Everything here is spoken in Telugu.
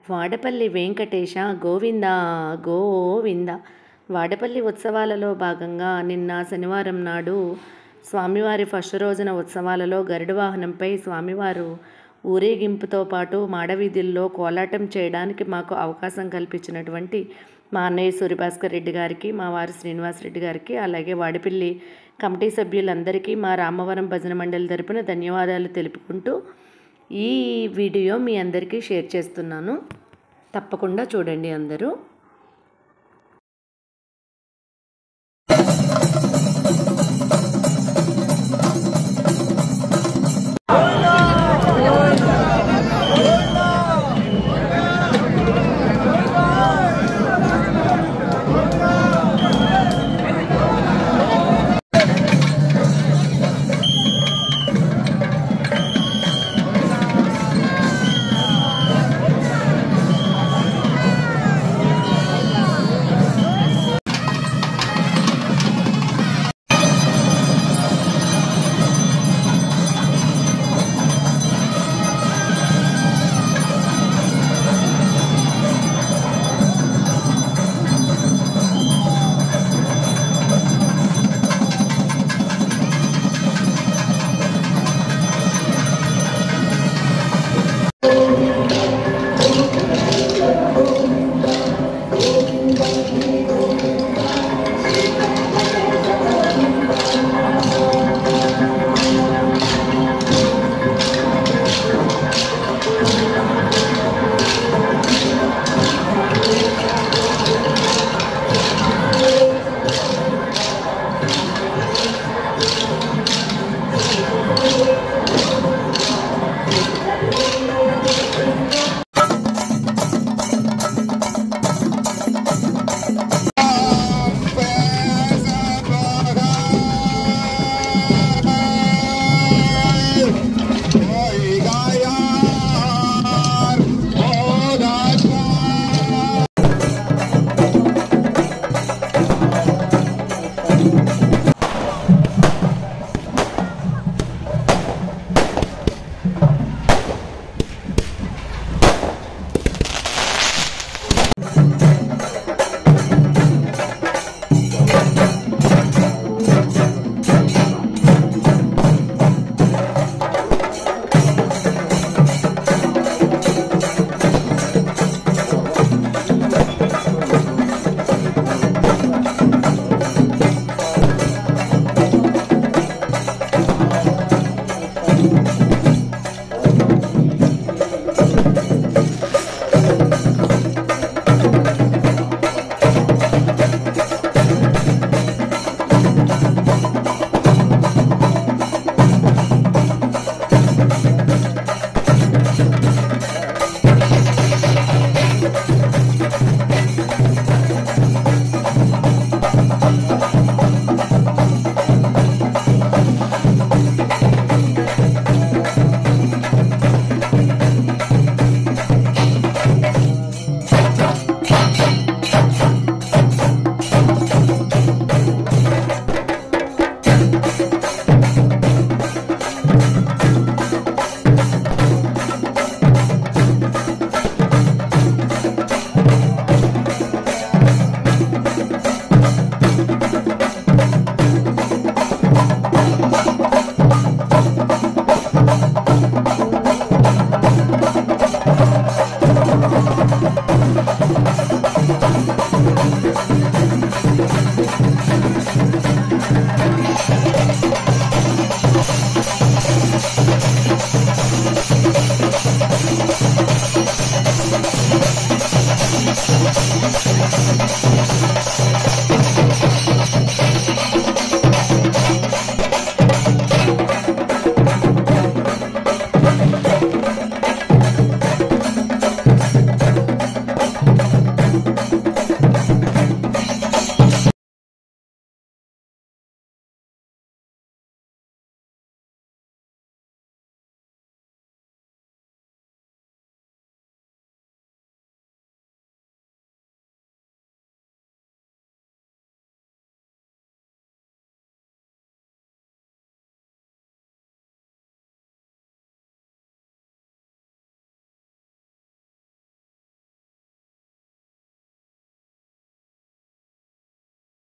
వాడపల్లి వెంకటేశ గోవింద గోవింద వాడపల్లి ఉత్సవాలలో భాగంగా నిన్న శనివారం నాడు స్వామివారి ఫస్ట్ రోజున ఉత్సవాలలో గరుడ వాహనంపై స్వామివారు ఊరేగింపుతో పాటు మాడవీధుల్లో కోలాటం చేయడానికి మాకు అవకాశం కల్పించినటువంటి మా అన్నయ్య సూర్యభాస్కర్ రెడ్డి గారికి మా వారి శ్రీనివాస్ రెడ్డి గారికి అలాగే వాడిపల్లి కమిటీ సభ్యులందరికీ మా రామవరం భజన మండలి తరపున ధన్యవాదాలు తెలుపుకుంటూ ఈ వీడియో మీ అందరికీ షేర్ చేస్తున్నాను తప్పకుండా చూడండి అందరూ